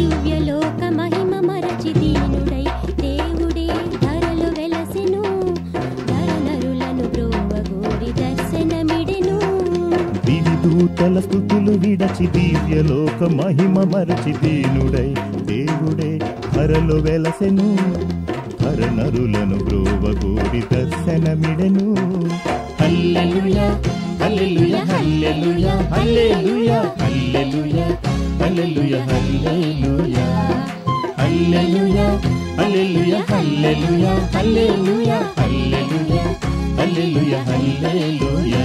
దివ్యలోక మహిమ మరచి దీనుడై దేవుడే ధరలు వెలసెను ధరనరులను బ్రోవగోరి దర్శనమిడెను దివి దూతల స్థుతులు విడచి దివ్యలోక మహిమ మరచి దీనుడై దేవుడే ధరలు వెలసెను హరనరులను బ్రోవగోరి దర్శనమిడెను హల్లెలూయా హల్లెలూయా హల్లెలూయా హల్లెలూయా హల్లెలూయా హల్లెలూయా హల్లెలూయా హల్లెలూయా హల్లెలూయా హల్లెలూయా హల్లెలూయా హల్లెలూయా హల్లెలూయా హల్లెలూయా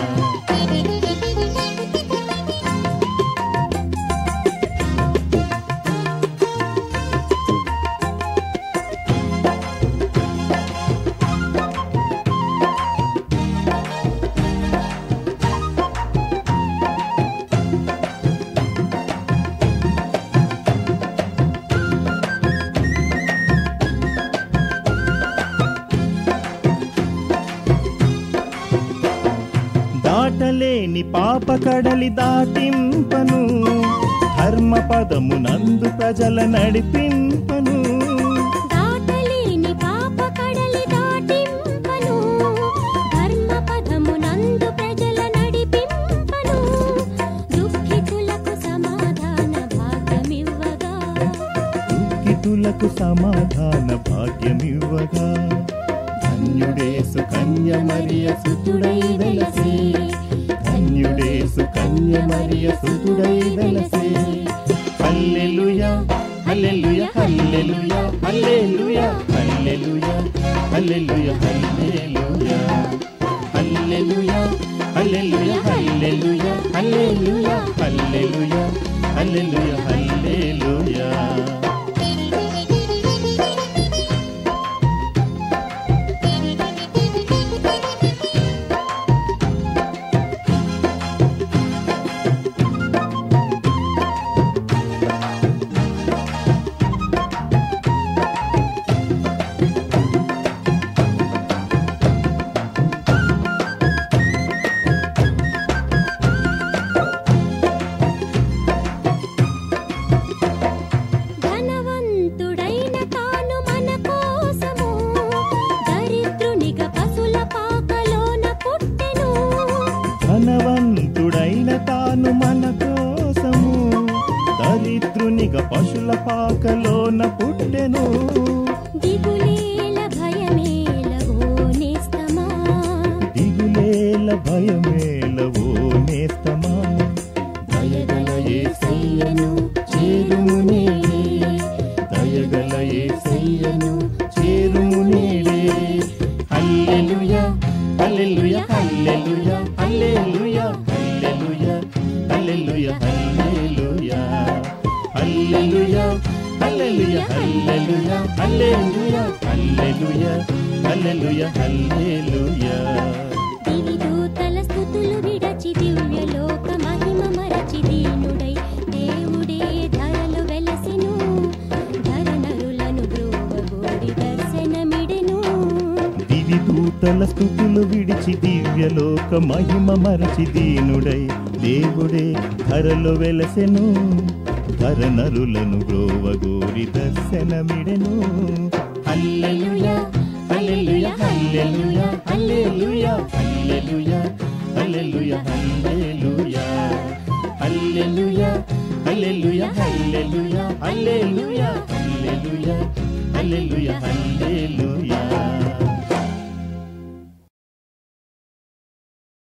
దాటలేని పాప కడలి దాటింపను ధర్మ పదము నందు ప్రజల నడిపింపను దాటలేని పాప కడలి దాటింపను ధర్మ పదము నందు ప్రజల నడిపింపను దుఃఖితులకు సమాధాన భాగ్యమివ్వగా దుఃఖితులకు సమాధాన భాగ్యమివ్వగా ధన్యుడేసు కన్య మరియ సుతుడై వెలసే ధన్యుడేసు కన్య మరియ సుతుడై వెలసే హల్లెలూయా హల్లెలూయా హల్లెలూయా హల్లెలూయా హల్లెలూయా హల్లెలూయా హల్లెలూయా హల్లెలూయా హల్లెలూయా హల్లెలూయా హల్లెలూయా హల్లెలూయా హల్లెలూయా హల్లెలూయా ధనవంతుడైన తాను మన కోసము దరిద్రునిగా పశుల పాకలోన పుట్టెను ధనవంతుడైన తాను మన కోసము దరిద్రునిగా పశుల పాకలోన పుట్టెను దిగులేల భయమేల ఓ నేస్తమా దిగులేల భయమేల ఓ నేస్తమా దయగల యేసయ్యను చేరుము నేడే దయగల యేసయ్యను చేరుము నేడే హల్లెలూయా హల్లెలూయా హల్లెలూయా హల్లెలూయా హల్లెలూయా హల్లెలూయా హల్లెలూయా హల్లెలూయా హల్లెలూయా హల్లెలూయా హల్లెలూయా హల్లెలూయా హల్లెలూయా హల్లెలూయా దివి దూతల స్థుతులు విడచి దివ్యలోక మహిమ మరచి దీనుడై దేవుడే ధరలు వెలసెను ధరనరులను బ్రోవగోరి దర్శనమిడెను దివి దూతల స్థుతులు విడిచి దివ్యలోక మహిమ మరచి దీనుడై దేవుడే ధరలు వెలసెను ధరనరులను బ్రోవగోరి దర్శనమిడెను హల్లెలూయా హల్లెలూయా హల్లెలూయా హల్లెలూయా హల్లెలూయా హల్లెలూయా హల్లెలూయా హల్లెలూయా హల్లెలూయా హల్లెలూయా హల్లెలూయా హల్లెలూయా హల్లెలూయా హల్లెలూయా